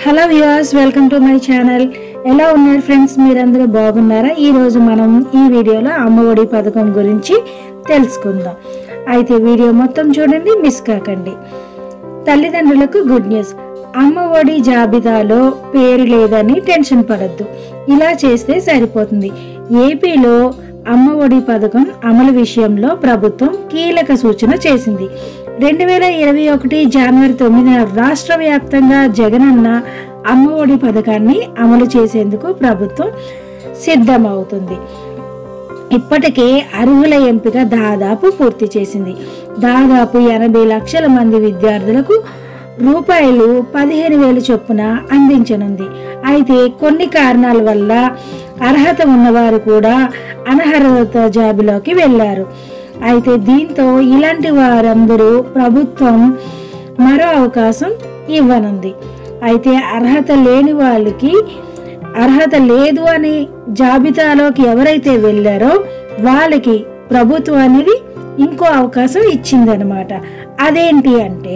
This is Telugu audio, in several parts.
hello viewers welcome to my channel ఎలా ఉన్నారు ఫ్రెండ్స్ మీరందరూ బాగున్నారా ఈ రోజు మనం ఈ వీడియోలో అమ్మఒడి పథకం గురించి తెలుసుకుందాం అయితే వీడియో మొత్తం చూడండి మిస్ కాకండి తల్లిదండ్రులకు గుడ్ న్యూస్ అమ్మ ఒడి జాబితాలో పేరు లేదని టెన్షన్ పడద్దు ఇలా చేస్తే సరిపోతుంది ఏపీలో అమ్మ ఒడి పథకం అమలు విషయంలో ప్రభుత్వం కీలక సూచన చేసింది రెండు వేల ఇరవై ఒకటి జనవరి తొమ్మిదిన రాష్ట్ర వ్యాప్తంగా జగనన్న అమ్మ ఒడి పథకాన్ని అమలు చేసేందుకు ప్రభుత్వం సిద్ధమవుతుంది ఇప్పటికే అర్హుల ఎంపిక దాదాపు పూర్తి చేసింది దాదాపు ఎనభై లక్షల మంది విద్యార్థులకు రూపాయలు పదిహేను వేలు చొప్పున అందించనుంది అయితే కొన్ని కారణాల వల్ల అర్హత ఉన్నవారు కూడా అనర్హత జాబిలోకి వెళ్ళారు అయితే దీంతో ఇలాంటి వారందరూ ప్రభుత్వం మరో అవకాశం ఇవ్వనుంది అయితే అర్హత లేని వాళ్ళకి అర్హత లేదు అని జాబితాలోకి ఎవరైతే వెళ్ళారో వాళ్ళకి ప్రభుత్వం అనేది ఇంకో అవకాశం ఇచ్చిందనమాట అదేంటి అంటే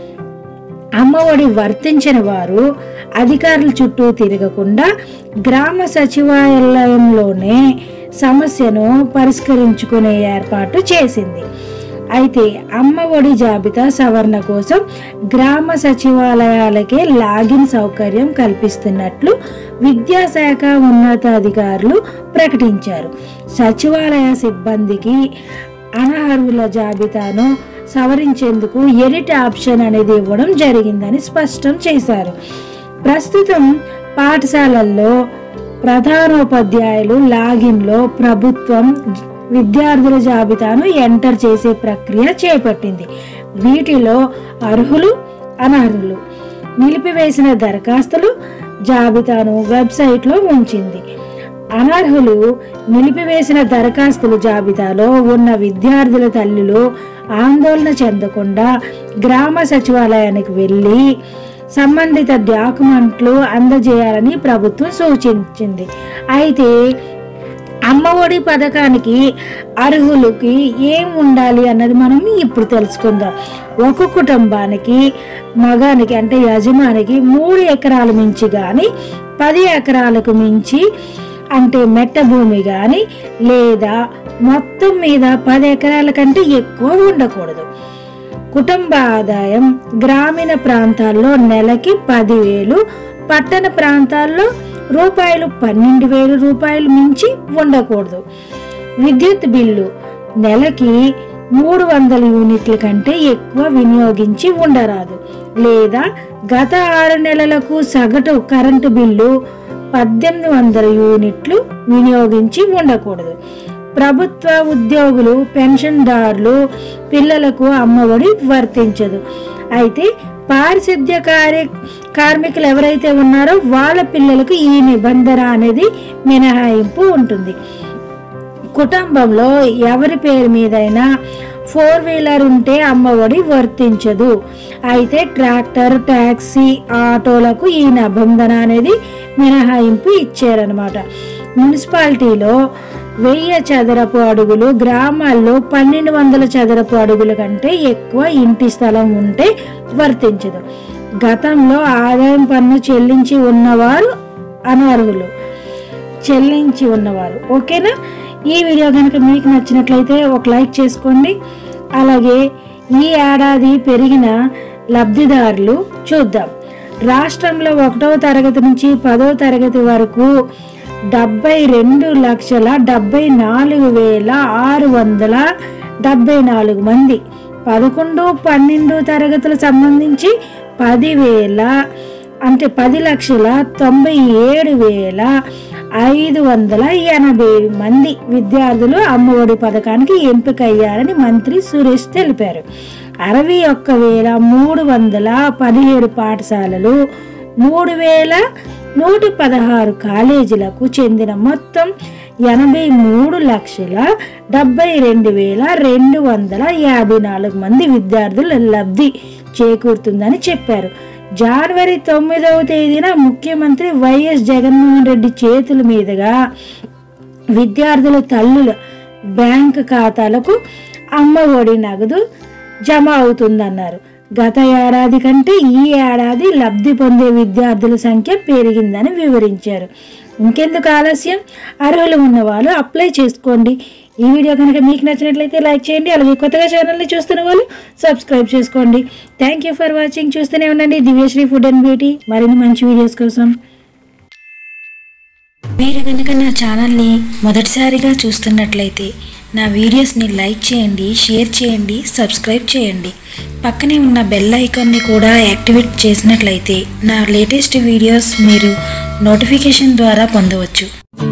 అమ్మఒడి వర్తించిన వారు అధికారుల చుట్టూ తిరగకుండా గ్రామ సచివాలయంలోనే సమస్యను పరిష్కరించుకునే ఏర్పాటు చేసింది అయితే అమ్మ ఒడి జాబితా సవరణ కోసం గ్రామ సచివాలయాలకే లాగిన్ సౌకర్యం కల్పిస్తున్నట్లు విద్యాశాఖ ఉన్నతాధికారులు ప్రకటించారు సచివాలయ సిబ్బందికి అనర్హుల జాబితాను సవరించేందుకు ఎడిట్ ఆప్షన్ అనేది ఇవ్వడం జరిగిందని స్పష్టం చేశారు ప్రస్తుతం పాఠశాలల్లో ప్రధానోపాధ్యాయులు లాగిన్లో ప్రభుత్వం విద్యార్థుల జాబితాను ఎంటర్ చేసే ప్రక్రియ చేపట్టింది వీటిలో అర్హులు అనర్హులు నిలిపివేసిన దరఖాస్తులు జాబితాను వెబ్సైట్లో ఉంచింది అనర్హులు నిలిపివేసిన దరఖాస్తుల జాబితాలో ఉన్న విద్యార్థుల తల్లులు ఆందోళన చెందకుండా గ్రామ సచివాలయానికి వెళ్ళి సంబంధిత డాక్యుమెంట్లు అందజేయాలని ప్రభుత్వం సూచించింది అయితే అమ్మఒడి పథకానికి అర్హులకి ఏం ఉండాలి అన్నది మనం ఇప్పుడు తెలుసుకుందాం ఒక కుటుంబానికి మగానికి అంటే యజమానికి మూడు ఎకరాల మించి కానీ పది ఎకరాలకు మించి అంటే మెట్ట భూమి కానీ లేదా మొత్తం మీద పది ఎకరాల కంటే ఎక్కువ ఉండకూడదు కుటుంబ ఆదాయం గ్రామీణ ప్రాంతాల్లో నెలకి పదివేలు పట్టణ ప్రాంతాల్లో రూపాయలు పన్నెండు వేలు రూపాయలు మించి ఉండకూడదు విద్యుత్ బిల్లు నెలకి మూడు వందల యూనిట్ల కంటే ఎక్కువ వినియోగించి ఉండరాదు లేదా గత ఆరు నెలలకు సగటు కరెంటు బిల్లు పద్దెనిమిది వందల యూనిట్లు వినియోగించి ఉండకూడదు ప్రభుత్వ ఉద్యోగులు పెన్షన్దారులు పిల్లలకు అమ్మఒడి వర్తించదు అయితే పారిశుద్ధ్య కార్య కార్మికులు ఎవరైతే ఉన్నారో వాళ్ళ పిల్లలకు ఈ నిబంధన అనేది మినహాయింపు ఉంటుంది కుటుంబంలో ఎవరి పేరు మీదైనా ఫోర్ వీలర్ ఉంటే అమ్మఒడి వర్తించదు అయితే ట్రాక్టర్ ట్యాక్సీ ఆటోలకు ఈ నిబంధన అనేది మినహాయింపు ఇచ్చారనమాట మున్సిపాలిటీలో వెయ్యి చదరపు అడుగులు గ్రామాల్లో పన్నెండు వందల చదరపు అడుగుల కంటే ఎక్కువ ఇంటి స్థలం ఉంటే వర్తించదు గతంలో ఆదాయం పన్ను చెల్లించి ఉన్నవారు అనర్హులు చెల్లించి ఉన్నవారు ఓకేనా ఈ వీడియో కనుక మీకు నచ్చినట్లయితే ఒక లైక్ చేసుకోండి అలాగే ఈ ఏడాది పెరిగిన లబ్ధిదారులు చూద్దాం రాష్ట్రంలో ఒకటవ తరగతి నుంచి పదవ తరగతి వరకు డెబ్బై రెండు లక్షల డెబ్బై నాలుగు వేల ఆరు వందల డెబ్బై నాలుగు మంది పదకొండు పన్నెండు తరగతులకు సంబంధించి పదివేల అంటే పది లక్షల తొంభై ఏడు వేల ఐదు వందల ఎనభై మంది విద్యార్థులు అమ్మఒడి పథకానికి ఎంపిక అయ్యారని మంత్రి సురేష్ తెలిపారు అరవై ఒక్క వేల మూడు వందల పదిహేడు పాఠశాలలు మూడు వేల నూట పదహారు కాలేజీలకు చెందిన మొత్తం ఎనభై మూడు లక్షల డెబ్బై రెండు వేల రెండు వందల యాభై నాలుగు మంది విద్యార్థులు లబ్ధి చేకూరుతుందని చెప్పారు జనవరి తొమ్మిదవ తేదీన ముఖ్యమంత్రి వైఎస్ జగన్మోహన్ రెడ్డి చేతుల మీదుగా విద్యార్థుల తల్లుల బ్యాంక్ ఖాతాలకు అమ్మ ఒడి నగదు జమ అవుతుందన్నారు గత ఏడాది కంటే ఈ ఏడాది లబ్ధి పొందే విద్యార్థుల సంఖ్య పెరిగిందని వివరించారు ఇంకెందుకు ఆలస్యం అర్హులు ఉన్న వాళ్ళు అప్లై చేసుకోండి ఈ వీడియో కనుక మీకు నచ్చినట్లయితే లైక్ చేయండి అలాగే కొత్తగా ఛానల్ని చూస్తున్న వాళ్ళు సబ్స్క్రైబ్ చేసుకోండి థ్యాంక్ యూ ఫర్ వాచింగ్ చూస్తూనే ఉండండి దివ్యశ్రీ ఫుడ్ అండ్ బ్యూటీ మరిన్ని మంచి వీడియోస్ కోసం మీరు కనుక నా ఛానల్ని మొదటిసారిగా చూస్తున్నట్లయితే నా వీడియోస్ని లైక్ చేయండి షేర్ చేయండి సబ్స్క్రైబ్ చేయండి పక్కనే ఉన్న బెల్ ఐకాన్ని కూడా యాక్టివేట్ చేసినట్లయితే నా లేటెస్ట్ వీడియోస్ మీరు నోటిఫికేషన్ ద్వారా పొందవచ్చు